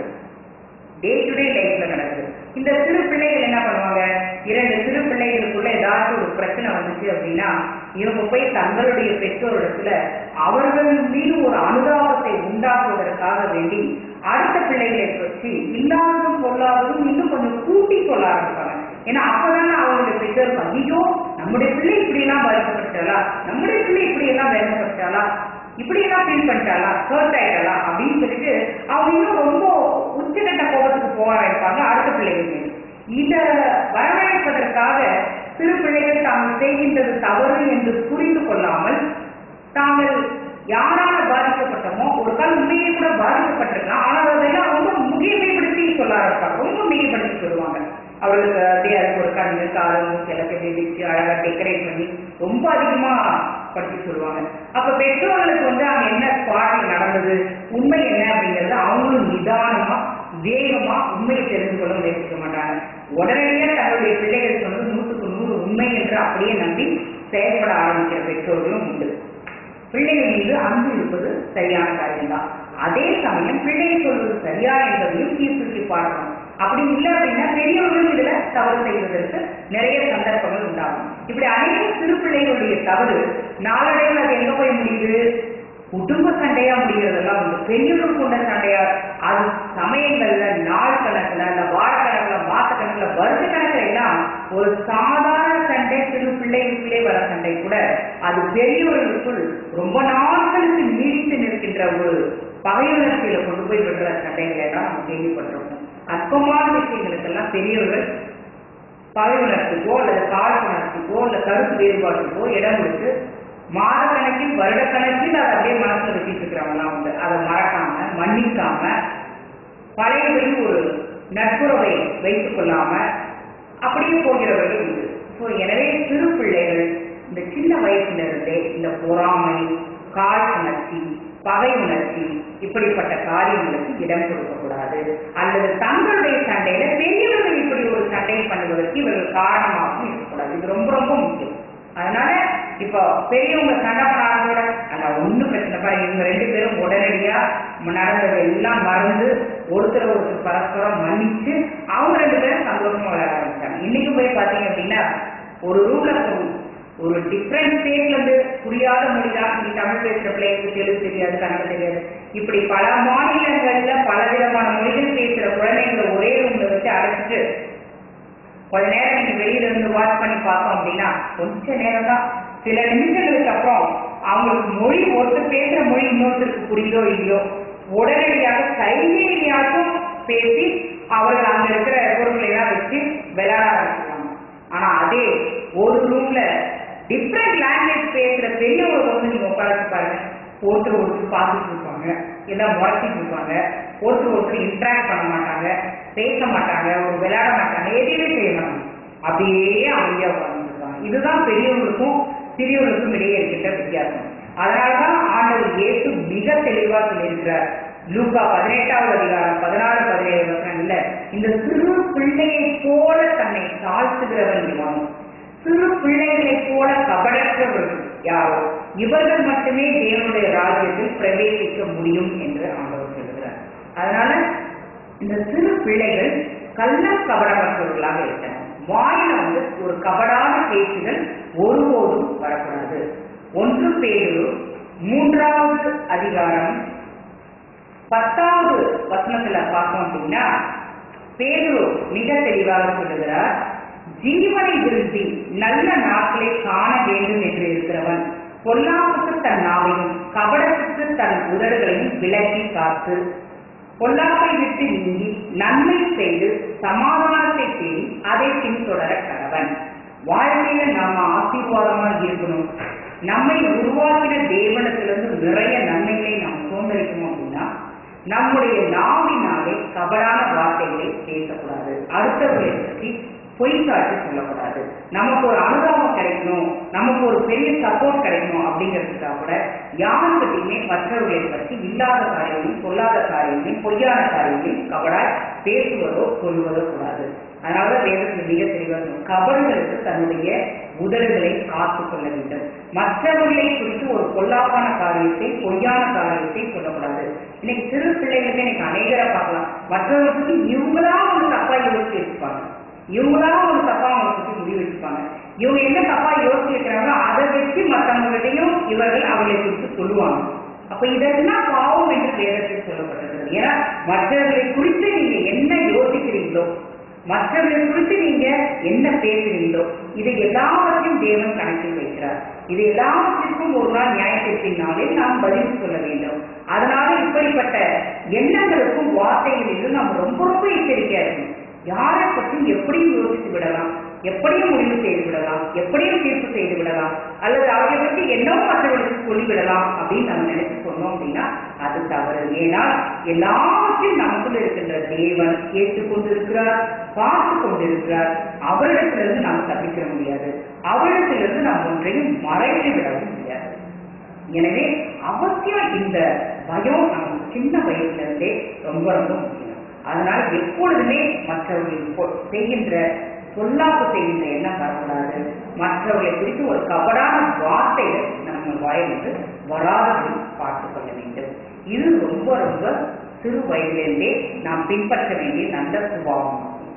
டே டு டே லைஃப்ல நடக்குது இந்த சிறு பிள்ளைகள் என்ன பண்ணுவாங்க இரண்டு சிறு பிள்ளைகளுக்குள்ள ஏதாச்சும் ஒரு பிரச்சனை வந்துச்சு அப்படின்னா இவங்க போய் தங்களுடைய பெற்றோரிடத்துல அவர்கள் மீது ஒரு அனுதாபத்தை உண்டாக்குவதற்காக வேண்டி அடுத்த பிள்ளைகளை வச்சு இல்லாததும் பொல்லாததும் இன்னும் கொஞ்சம் கூட்டி சொல்ல ஆரம்பிப்பாங்க ஏன்னா அப்பதானே அவங்களுடைய பெற்றோருக்கு ஐயோ நம்முடைய பிள்ளை இப்படி எல்லாம் பாதிக்கப்பட்டாளா நம்முடைய பிள்ளை இப்படி எல்லாம் வேதனைப்பட்டாளா இப்படி எல்லாம் ஃபீல் பண்ணிட்டாளா ஹர்ட் ஆயிட்டாளா அப்படின்னு சொல்லிட்டு அவங்க இன்னும் ரொம்ப உச்சகட்ட கோபத்துக்கு போக ஆரம்பிப்பாங்க அடுத்த பிள்ளைகள் மீது. இத வரவழைப்பதற்காக சிறு பிள்ளைகள் தாங்கள் செய்கின்றது தவறு என்று புரிந்து கொள்ளாமல் தாங்கள் யாரால பாதிக்கப்பட்டோமோ ஒரு கால் உண்மையை கூட பாதிக்கப்பட்டிருக்கலாம் ஆனால் அதெல்லாம் ரொம்ப முக்கியமைப்படுத்தி சொல்ல ஆரம்பிப்பாங்க ரொம்ப முக்கியப்படுத்தி சொல்லுவாங்க அவர்களுக்கு அப்படியே அதுக்கு ஒரு கண்ணு காது மூச்சு எல்லாத்தையும் வச்சு அழகா டெக்கரேட் பண்ணி ரொம்ப அதிகமா படுத்தி சொல்லுவாங்க அப்ப பெற்றோர்களுக்கு வந்து அங்க என்ன ஸ்பாட்ல நடந்தது உண்மை என்ன அப்படிங்கறது அவங்களும் நிதானமா வேகமா உண்மையை தெரிந்து கொள்ள முயற்சிக்க மாட்டாங்க உடனடியாக தங்களுடைய பிள்ளைகள் சொன்னது நூற்றுக்கு நூறு உண்மை என்று அப்படியே நம்பி செயல்பட ஆரம்பிக்கிற பெற்றோர்களும் உண்டு பிள்ளைகள் மீது அன்பு இருப்பது சரியான காரியம்தான் அதே சமயம் பிள்ளையை சொல்வது சரியா என்பதையும் தீர்த்துட்டு பார்க்கணும் அப்படி இல்லை அப்படின்னா பெரியவர்களும் இதுல தவறு செய்வதற்கு நிறைய சந்தர்ப்பங்கள் உண்டாகும் இப்படி அநேக சிறு பிள்ளைகளுடைய தவறு நாளடைவில் அது எங்க போய் முடியுது குடும்ப சண்டையா முடிகிறதெல்லாம் உண்டு பெரியவர்கள் கொண்ட சண்டையா அது சமயங்கள்ல நாள் கணக்குல இல்ல வார கணக்குல மாச கணக்குல வருஷ கணக்குல எல்லாம் ஒரு சாதாரண சண்டை சிறு பிள்ளைகளுக்குள்ளே வர சண்டை கூட அது பெரியவர்களுக்குள் ரொம்ப நாட்களுக்கு நீடித்து நிற்கின்ற ஒரு பகையுணர்ச்சியில கொண்டு போய் விடுற சண்டைகளை எல்லாம் நம்ம கேள்விப்பட்டிருக்கோம் அற்பமான விஷயங்களுக்கெல்லாம் பெரியவர்கள் பகை உணர்ச்சிக்கோ அல்லது கால உணர்ச்சிக்கோ அல்ல கருத்து வேறுபாட்டுக்கோ இடம் கொடுத்து மாதக்கணக்கில் வருடக்கணக்கில் அதை அப்படியே மனசுல வச்சுட்டு இருக்கிறவங்களாம் உண்டு அதை மறக்காம மன்னிக்காம பழையபடி ஒரு நட்புறவை வைத்துக் கொள்ளாம அப்படியே போகிறவர்கள் உண்டு ஸோ எனவே சிறு பிள்ளைகள் இந்த சின்ன வயசுல இருந்தே இந்த பொறாமை கால் உணர்ச்சி பகை உணர்ச்சி இப்படிப்பட்ட காரியங்களுக்கு இடம் கொடுக்கக்கூடாது அல்லது தங்களுடைய சண்டையில பெரியவர்கள் இப்படி ஒரு சண்டை பண்ணுவதற்கு இவர்கள் காரணமாகவும் இருக்கக்கூடாது இது ரொம்ப ரொம்ப முக்கியம் அதனால இப்போ பெரியவங்க சண்டை பண்ணாங்களோட ஆனா ஒண்ணும் பிரச்சனை பாருங்க இவங்க ரெண்டு பேரும் உடனடியா நடந்தது எல்லாம் மறந்து ஒருத்தர் ஒருத்தர் பரஸ்பரம் மன்னிச்சு அவங்க ரெண்டு பேரும் சந்தோஷமா விளையாட ஆரம்பிச்சாங்க இன்னைக்கு போய் பாத்தீங்க அப்படின்னா ஒரு ரூம்ல ஒரு டிஃப்ரெண்ட் ஸ்டேட்ல இருந்து புரியாத மொழி தான் நீ தமிழ் பேசுற பிள்ளைங்களுக்கு தெலுங்கு தெரியாது கன்னடம் தெரியாது இப்படி பல மாநிலங்கள்ல பல விதமான மொழிகள் பேசுற குழந்தைங்களை ஒரே ரூம்ல வச்சு அழைச்சிட்டு கொஞ்ச நேரம் நீங்க வெளியில இருந்து வாட்ச் பண்ணி பார்த்தோம் அப்படின்னா கொஞ்ச நேரம் தான் சில நிமிஷங்களுக்கு அப்புறம் அவங்களுக்கு மொழி ஒருத்தர் பேசுற மொழி இன்னொருத்தருக்கு புரியுதோ இல்லையோ உடனடியாக சைகையிலையாச்சும் பேசி அவர்கள் அங்க இருக்கிற பொருட்களை எல்லாம் வச்சு விளையாட ஆரம்பிச்சுருவாங்க ஆனா அதே ஒரு ரூம்ல டிஃப்ரெண்ட் லாங்குவேஜ் பேசுற பெரியவங்க வந்து நீங்க உட்காந்து பாருங்க ஒருத்தர் ஒருத்தர் பார்த்துட்டு இருப்பாங்க எல்லாம் முறைச்சிட்டு இருப்பாங்க ஒருத்தர் ஒருத்தர் இன்ட்ராக்ட் பண்ண மாட்டாங்க பேச மாட்டாங்க ஒரு விளையாட மாட்டாங்க எதையுமே செய்ய மாட்டாங்க அப்படியே அமைதியா உட்கார்ந்துருப்பாங்க இதுதான் பெரியவங்களுக்கும் சிறியவர்களுக்கும் இடையே இருக்கின்ற வித்தியாசம் அதனாலதான் ஆண்டவர் இயேசு மிக தெளிவா சொல்லியிருக்கிறார் லூக்கா பதினெட்டாவது அதிகாரம் பதினாறு பதினேழு வசனங்கள்ல இந்த சிறு பிள்ளையை போல தன்னை தாழ்த்துகிறவன் இவன் சிறு பிள்ளைகளைப் போல கபடற்றவர்கள் யாரோ இவர்கள் மட்டுமே தேவனுடைய ராஜ்யத்தில் பிரவேசிக்க முடியும் என்று ஆண்டவர் சொல்கிறார் அதனால இந்த சிறு பிள்ளைகள் கள்ள கபடமற்றவர்களாக இருக்கணும் வாயில வந்து ஒரு கபடான பேச்சுகள் ஒருபோதும் வரக்கூடாது ஒன்று பேரு மூன்றாவது அதிகாரம் பத்தாவது வசனத்துல பார்த்தோம் அப்படின்னா பேதுரு மிக தெளிவாக சொல்லுகிறார் ஜீவனை விரும்பி நல்ல நாட்களை காண வேண்டும் என்று இருக்கிறவன் பொல்லாப்புக்கு தன் நாவையும் கபடத்துக்கு தன் உதடுகளையும் விலக்கி காத்து பொல்லாப்பை விட்டு நீங்கி நன்மை செய்து சமாதானத்தை தேடி அதை பின்தொடர கடவன் வாழ்க்கையில நாம ஆசீர்வாதமா இருக்கணும் நம்மை உருவாக்கின தேவனத்திலிருந்து நிறைய நன்மைகளை நாம் சுதந்திரிக்கணும் அப்படின்னா நம்முடைய நாவினாலே கபடான வார்த்தைகளை பேசக்கூடாது அடுத்தவர்களை பற்றி பொய் காட்டி சொல்லக்கூடாது நமக்கு ஒரு அனுதாபம் கிடைக்கணும் நமக்கு ஒரு பெரிய சப்போர்ட் கிடைக்கணும் அப்படிங்கிறதுக்காக கூட யாருக்கிட்டையுமே மற்றவர்களை பற்றி இல்லாத காரியங்களையும் சொல்லாத காரியங்களையும் பொய்யான காரியங்களையும் கபடாய் பேசுவதோ சொல்வதோ கூடாது அதனால வேதத்தில் மிக தெளிவாக கபர்களுக்கு தன்னுடைய உதடுகளை காத்துக் கொள்ள வேண்டும் மற்றவர்களை குறித்து ஒரு பொல்லாப்பான காரியத்தை பொய்யான காரியத்தை சொல்லக்கூடாது இன்னைக்கு சிறு பிள்ளைகளுக்கு இன்னைக்கு அநேகரை பார்க்கலாம் மற்றவர்களுக்கு இவங்களா ஒரு தப்பா யோசிச்சு வச்சுப்பாங்க இவங்களா ஒரு தப்பா அவங்க பத்தி முடிவு வச்சுப்பாங்க இவங்க என்ன தப்பா யோசிச்சு வைக்கிறாங்களோ அதை வச்சு மற்றவங்ககிட்டையும் இவர்கள் அவர்களை குறித்து சொல்லுவாங்க அப்ப இதெல்லாம் பாவம் என்று வேதத்தில் சொல்லப்பட்டிருக்கிறது ஏன்னா மற்றவர்களை குறித்து நீங்க என்ன யோசிக்கிறீங்களோ மற்றவர்களை குறித்து நீங்க என்ன பேசுறீங்களோ இதை எல்லாவற்றையும் தேவன் கணக்கில் வைக்கிறார் இது எல்லாவற்றிற்கும் ஒரு நாள் நியாயத்திற்கின் நாளில் நாம் பதில் சொல்ல வேண்டும் அதனால இப்படிப்பட்ட எண்ணங்களுக்கும் வார்த்தைகளிலும் நாம் ரொம்ப ரொம்ப எச்சரிக்கையா இருக்கணும் யாரை பற்றி எப்படியும் யோசித்து விடலாம் எப்படியும் முடிவு செய்து விடலாம் எப்படியும் தீர்ப்பு செய்து விடலாம் அல்லது அவரை பற்றி என்னவோ மற்றவர்களுக்கு சொல்லிவிடலாம் அப்படின்னு நம்ம நினைச்சு சொன்னோம் அப்படின்னா அது தவறு ஏன்னா எல்லாவற்றையும் நமக்குள்ள இருக்கின்ற தேவன் கேட்டுக்கொண்டிருக்கிறார் பார்த்து கொண்டிருக்கிறார் அவரிடத்திலிருந்து நாம் தப்பிக்க முடியாது அவரிடத்திலிருந்து நாம் ஒன்றையும் மறைத்து விடவும் முடியாது எனவே அவசியம் இந்த பயம் நமக்கு சின்ன வயசுல இருந்தே ரொம்ப ரொம்ப முக்கியம் அதனால எப்பொழுதுமே மற்றவர்கள் பொ- செய்கின்ற சொல்லாப்பு செய்கின்ற எண்ணம் வரக்கூடாது மற்றவர்களை குறித்து ஒரு கபடான வார்த்தைகள் நம்ம வாயிலிருந்து வராதபடி பார்த்துக் கொள்ள வேண்டும் இது ரொம்ப ரொம்ப சிறு வயதிலிருந்தே நாம் பின்பற்ற வேண்டிய நல்ல சுபாவம்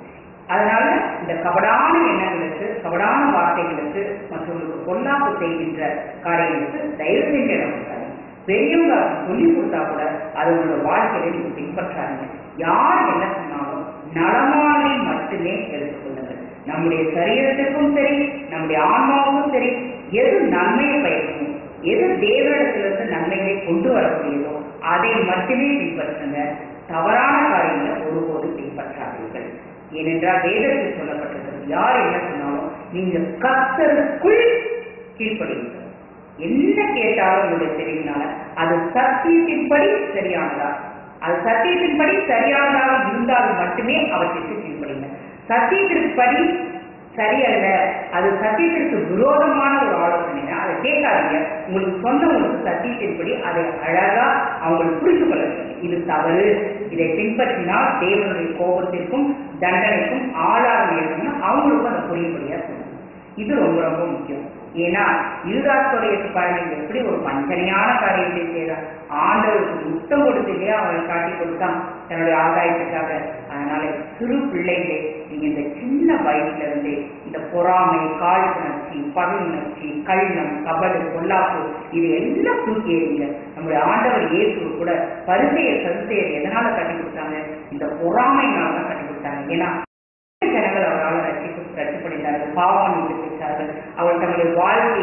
அதனால இந்த கபடான எண்ணங்களுக்கு கபடான வார்த்தைகளுக்கு மற்றவங்களுக்கு பொல்லாப்பு செய்கின்ற காரியங்களுக்கு தயவு செஞ்சு இடம் கொடுக்காதீங்க. பெரியவங்க சொல்லி கொடுத்தா கூட அது உங்களோட வாழ்க்கையில நீங்க பின்பற்றாதீங்க யார் என்ன சொன்னாலும் நலமானதை மட்டுமே எடுத்துக்கொள்ளுங்கள் நம்முடைய சரீரத்துக்கும் சரி நம்முடைய ஆன்மாவுக்கும் சரி எது நன்மையை பயக்கும் எது தேவனிடத்திலிருந்து நன்மைகளை கொண்டு வரக்கூடியதோ அதை மட்டுமே பின்பற்றுங்க தவறான காரியங்களை ஒருபோது பின்பற்றாதீர்கள் ஏனென்றால் வேதத்தில் சொல்லப்பட்டிருக்கிறது யார் என்ன சொன்னாலும் நீங்க கர்த்தருக்குள் கீழ்ப்படுவீர்கள் என்ன கேட்டாலும் உங்களுடைய தெரிவினால அது சத்தியத்தின்படி சரியானதா அது சத்தியத்தின்படி சரியானதாக இருந்தால் மட்டுமே அவற்றிற்கு கீழ்ப்படுங்க சத்தியத்தின்படி சரியல்ல அது சத்தியத்திற்கு விரோதமான ஒரு ஆலோசனைனா அதை கேட்காதீங்க உங்களுக்கு சொன்னவங்களுக்கு சத்தியத்தின்படி அதை அழகா அவங்களுக்கு புரிந்து கொள்ள வேண்டும் இது தவறு இதை பின்பற்றினால் தேவனுடைய கோபத்திற்கும் தண்டனைக்கும் ஆளாக இருக்கும்னு அவங்களுக்கும் அதை புரியும்படியா சொல்லணும் இது ரொம்ப ரொம்ப முக்கியம் ஏன்னா யூதாஸ்தோடைய பாருங்க எப்படி ஒரு வஞ்சனையான காரியத்தை செய்யறான் ஆண்டவருக்கு முத்தம் கொடுத்துட்டே அவரை காட்டி கொடுத்தான் தன்னுடைய ஆதாயத்துக்காக அதனால சிறு பிள்ளைகளே நீங்க இந்த சின்ன வயசுல இருந்தே இந்த பொறாமை காழ்ப்புணர்ச்சி பகை உணர்ச்சி கள்ளம் கபடு பொல்லாப்பு இது எல்லாம் தூக்கி எறிங்க நம்முடைய ஆண்டவர் இயேசு கூட பரிசெயர் சதுசெயர் எதனால கட்டி கொடுத்தாங்க இந்த பொறாமைனால தான் கட்டி கொடுத்தாங்க ஏன்னா ஜனங்கள் அவரால் ரட்சிப்பு ரட்சிப்படைந்தார்கள் பாவம் என்று பெற்றார்கள் அவர்கள் தங்களுடைய வாழ்க்கையை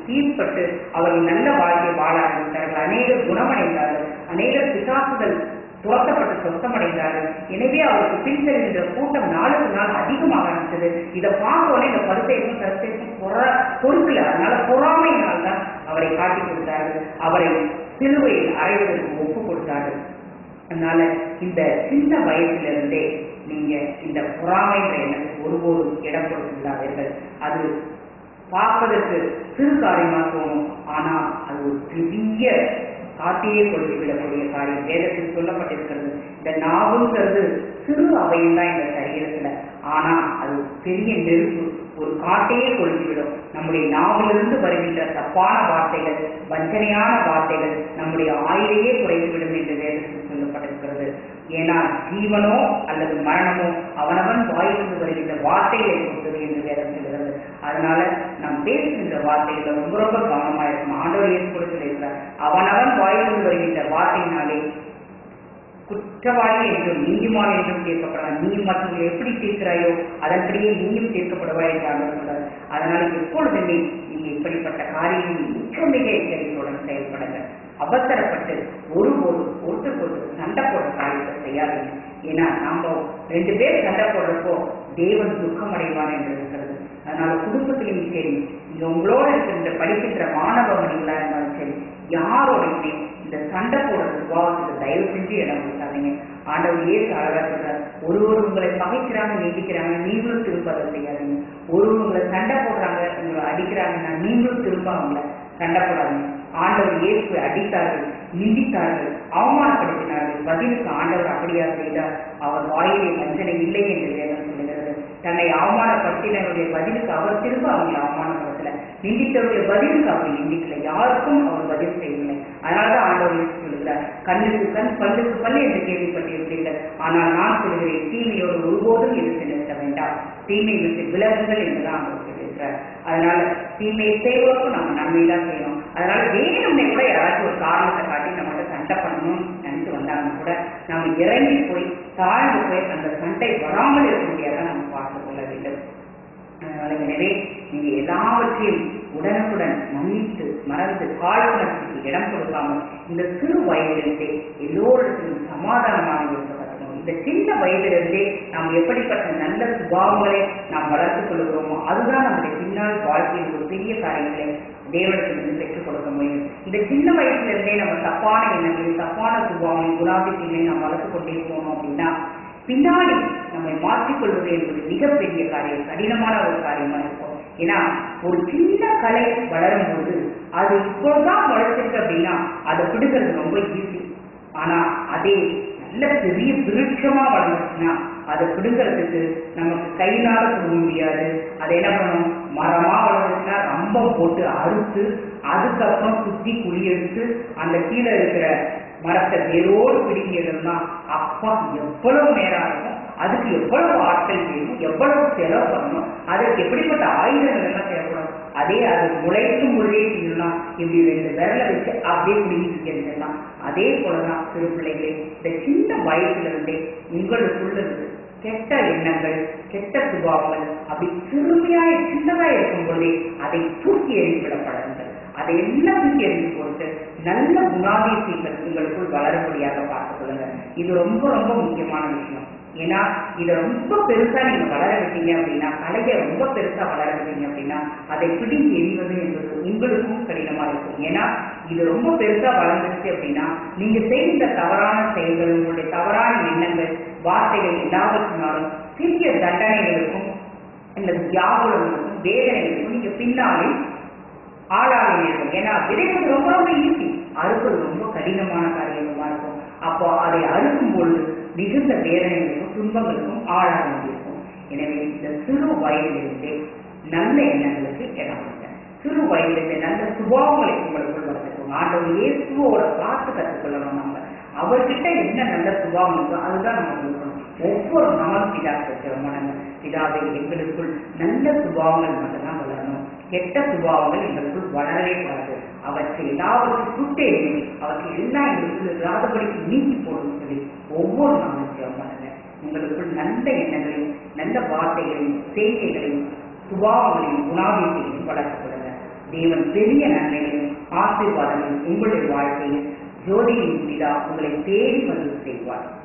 சீர்பட்டு அவர்கள் நல்ல வாழ்க்கை வாழ ஆரம்பித்தார்கள் அநேகர் குணமடைந்தார்கள் அநேகர் பிசாசுகள் துரத்தப்பட்டு சொத்தமடைந்தார்கள் எனவே அவருக்கு பின்செல்கின்ற கூட்டம் நாளுக்கு நாள் அதிகமாக ஆரம்பித்தது இதை பார்த்தோன்னே இந்த பரிசைக்கும் கருத்தைக்கும் பொற பொறுக்கல அதனால பொறாமையினால் தான் அவரை காட்டி கொடுத்தார்கள் அவரை சிலுவையில் அறைவதற்கு ஒப்பு கொடுத்தார்கள் அதனால இந்த சின்ன வயசிலிருந்தே நீங்க இந்த பொறாமைன்ற எண்ணத்துக்கு ஒருபோதும் இடம் கொடுத்துள்ளாதீர்கள் அது பார்ப்பதற்கு சிறு காரியமா தோணும் ஆனா அது ஒரு பெரிய காட்டியே கொண்டு விடக்கூடிய காரியம் வேதத்தில் சொல்லப்பட்டிருக்கிறது இந்த நாவுங்கிறது சிறு அவையும் தான் இந்த சரீரத்துல ஆனா அது பெரிய நெருப்பு ஒரு காட்டையே கொளுத்திவிடும் நம்முடைய நாவிலிருந்து வருகின்ற தப்பான வார்த்தைகள் வஞ்சனையான வார்த்தைகள் நம்முடைய ஆயுளையே குறைத்துவிடும் என்று வேதத்தில் சொல்லப்பட்டிருக்கிறது ஏன்னா ஜீவனோ அல்லது மரணமோ அவனவன் வாயிலிருந்து வருகின்ற வார்த்தைகளை பொறுத்தது என்று வேதம் சொல்கிறது அதனால நாம் பேசுகின்ற வார்த்தைகள் ரொம்ப ரொம்ப கவனமா இருக்கணும் ஆண்டவர் ஏற்று கூட சொல்லியிருக்கிறார் அவனவன் வாயிலிருந்து வருகின்ற வார்த்தையினாலே குற்றவாளி என்றும் நீதிமான் என்றும் தீர்க்கப்படலாம் நீ மற்றவங்க எப்படி தீர்க்கிறாயோ அதன்படியே நீயும் தீர்க்கப்படுவாய் என்று ஆண்டவர் சொல்றார் அதனால எப்பொழுதுமே நீங்க இப்படிப்பட்ட காரியம் மிக மிக எச்சரிக்கையுடன் செயல்படுங்க அவசரப்பட்டு ஒருபோது ஒருத்தருக்கு ஒருத்தர் சண்டை போடுற காரியத்தை செய்யாதீங்க ஏன்னா நாம ரெண்டு பேர் சண்டை போடுறப்போ தேவன் துக்கம் அடைவான் என்று இருக்கிறது அதனால குடும்பத்திலையும் சரி இங்க உங்களோட இருக்கின்ற படிக்கின்ற மாணவ மணிகளா இருந்தாலும் சரி யாரோடையுமே இந்த சண்டை போடுற சுபாவத்துக்கு தயவு செஞ்சு இடம் கொடுத்தாதீங்க ஆண்டவர் ஏசு அழகா சொல்றார் ஒருவர் உங்களை பகைக்கிறாங்க நீடிக்கிறாங்க நீங்களும் திரும்ப அதை செய்யாதீங்க ஒருவர் உங்களை சண்டை போடுறாங்க உங்களை அடிக்கிறாங்கன்னா நீங்களும் திரும்ப அவங்கள சண்டை போடாதீங்க ஆண்டவர் இயேசு அடித்தார்கள் நிந்தித்தார்கள் அவமானப்படுத்தினார்கள் பதிலுக்கு ஆண்டவர் அப்படியா செய்தார் அவர் வாயிலே வஞ்சனை இல்லை என்று வேதம் சொல்லுகிறது தன்னை அவமானப்படுத்தினருடைய பதிலுக்கு அவர் திரும்ப அவங்களை அவமானப்படுத்தல நிந்தித்தவருடைய பதிலுக்கு அவர் நிந்திக்கல யாருக்கும் அவர் பதில் செய்யவில்லை அதனாலதான் ஆண்டவர் இயேசு சொல்லுகிறார் கண்ணுக்கு கண் பல்லுக்கு பல்லு என்று கேள்விப்பட்டிருப்பீர்கள் ஆனால் நான் சொல்கிறேன் தீமையோடு ஒருபோதும் எடுத்து நிறுத்த வேண்டாம் தீமை விட்டு விலகுங்கள் என்றுதான் அவர் சொல்லியிருக்கிறார் அதனால தீமையை செய்வதற்கும் நம்ம நன்மை தான் செய்யணும் அதனால வேணும்னே கூட யாராச்சும் ஒரு காரணத்தை காட்டி நம்மகிட்ட சண்டை பண்ணணும்னு நினைச்சு வந்தாங்கன்னா கூட நம்ம இறங்கி போய் தாழ்ந்து போய் அந்த சண்டை வராமல் இருக்க முடியாத நம்ம பார்த்து கொள்ள வேண்டும் அதனால எனவே நீங்க எல்லாவற்றையும் உடனுக்குடன் மன்னித்து மறந்து காழ்ப்புணர்ச்சிக்கு இடம் கொடுக்காமல் இந்த சிறு வயதிலிருந்தே எல்லோருக்கும் சமாதானமாக இருக்க கற்றுக்கணும் இந்த சின்ன வயதிலிருந்தே நாம் எப்படிப்பட்ட நல்ல சுபாவங்களை நாம் வளர்த்துக் கொள்கிறோமோ அதுதான் நம்முடைய பின்னால் வாழ்க்கையில் ஒரு பெரிய காரியங்களை தேவனத்திலிருந்து பெற்றுக் கொடுக்க முடியும் இந்த சின்ன வயசுல இருந்தே நம்ம தப்பான எண்ணங்கள் தப்பான சுபாவம் குணாதிசயங்களை நாம் வளர்த்து கொண்டே போனோம் அப்படின்னா பின்னாடி நம்மை மாற்றிக்கொள்வது என்பது மிகப்பெரிய காரியம் கடினமான ஒரு காரியமா இருக்கும் ஏன்னா ஒரு சின்ன கலை வளரும் போது அது இப்போதான் வளர்ச்சிருக்கு அப்படின்னா அதை பிடுக்கிறது ரொம்ப ஈஸி ஆனா அதே நல்ல பெரிய விருட்சமா வளர்ந்துச்சுன்னா அதை பிடுங்கிறதுக்கு நமக்கு கையினால கொடுக்க முடியாது அதை என்ன பண்ணணும் மரமா வளர்ந்துச்சுன்னா ரொம்ப போட்டு அறுத்து அதுக்கப்புறம் சுத்தி குழி எடுத்து அந்த கீழே இருக்கிற மரத்தை வேரோடு பிடிக்கிறதுனா அப்பா எவ்வளவு நேரம் ஆகும் அதுக்கு எவ்வளவு ஆட்கள் வேணும் எவ்வளவு செலவு பண்ணணும் அதற்கு எப்படிப்பட்ட ஆயுதங்கள் எல்லாம் தேவைப்படும் அதே அது முளைக்கும் பொழுதே செய்யலாம் இப்படி ரெண்டு விரல வச்சு அப்படியே பிடிங்கிட்டு செஞ்சிடலாம் அதே போலதான் சிறு பிள்ளைகளே இந்த சின்ன வயசுல இருந்தே உங்களுக்குள்ள இருந்து கெட்ட எண்ணங்கள் கெட்ட சுபாவங்கள் அப்படி சிறுமையாய் சின்னதா இருக்கும் பொழுதே அதை தூக்கி எறிவிடப்படுங்கள் அதை எல்லாம் தூக்கி எறிந்து போட்டு நல்ல குணாதிசயங்கள் உங்களுக்குள் வளரும்படியாக பார்த்துக் கொள்ளுங்க இது ரொம்ப ரொம்ப முக்கியமான விஷயம் ஏன்னா இதை ரொம்ப பெருசா நீங்க வளர விட்டீங்க அப்படின்னா கலையை ரொம்ப பெருசா வளர விட்டீங்க அப்படின்னா அதை பிடிங்கி எறிவது என்பது உங்களுக்கும் கடினமா இருக்கும் ஏன்னா இது ரொம்ப பெருசா வளர்ந்துருச்சு அப்படின்னா நீங்க செய்த தவறான செயல்கள் உங்களுடைய தவறான எண்ணங்கள் வார்த்தைகள் எல்லாவற்றினாலும் சிறிய தண்டனைகளுக்கும் அல்லது தியாகுலங்களுக்கும் வேதனைகளுக்கும் நீங்க பின்னாலே ஆளாக இருக்கும் ஏன்னா விதைப்பது ரொம்ப ரொம்ப ஈஸி அறுப்பது ரொம்ப கடினமான காரியமா இருக்கும் அப்போ அதை அறுக்கும் பொழுது மிகுந்த வேதனைகளுக்கும் துன்பங்களுக்கும் ஆளாக வேண்டியிருக்கும் எனவே இந்த சிறு வயதிலிருந்தே நல்ல எண்ணங்களுக்கு இடம் கொடுங்க சிறு வயதிலிருந்தே நல்ல சுபாவங்களை உங்களுக்குள் வளர்த்துக்கோங்க ஆண்டவர் இயேசுவோட பார்த்து கற்றுக்கொள்ளணும் நம்ம அவர்கிட்ட என்ன நல்ல சுபாவம் இருக்கோ அதுதான் நம்ம கொடுக்கணும் ஒவ்வொரு நாளும் பிதா நம்ம பிதாவை எங்களுக்குள் நல்ல சுபாவங்கள் மட்டும்தான் வளரணும் கெட்ட சுபாவங்கள் எங்களுக்குள் வளரவே கூடாது அவற்றை எல்லாவற்றையும் சுட்டேறி அவற்றை எல்லாம் எங்களுக்கு இல்லாதபடிக்கு நீக்கி போடணும்னு சொல்லி ஒவ்வொரு நாளும் ஜெபம் பண்ணுங்க உங்களுக்குள் நல்ல எண்ணங்களையும் நல்ல வார்த்தைகளையும் செய்கைகளையும் சுபாவங்களையும் குணாதிசைகளையும் வளர்த்துக் கொடுங்க தேவன் பெரிய நன்மைகளையும் ஆசீர்வாதங்களும் உங்களுடைய வாழ்க்கையில் ஜோதியின் பிதா உங்களை தேடி வந்து செய்வார்